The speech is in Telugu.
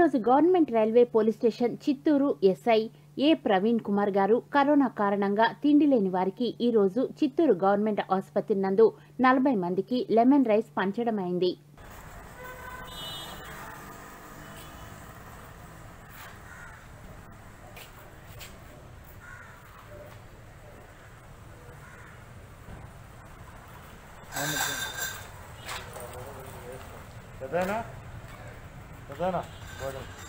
ఈరోజు government railway police station Chittoor SI A Praveen Kumar garu corona కారణంగా తిండి లేని వారికి ఈరోజు చిత్తూరు గవర్నమెంట్ ఆసుపత్రి నందు నలభై మందికి లెమన్ రైస్ పంచడమైంది పెద్దనా పెద్దనా గోడ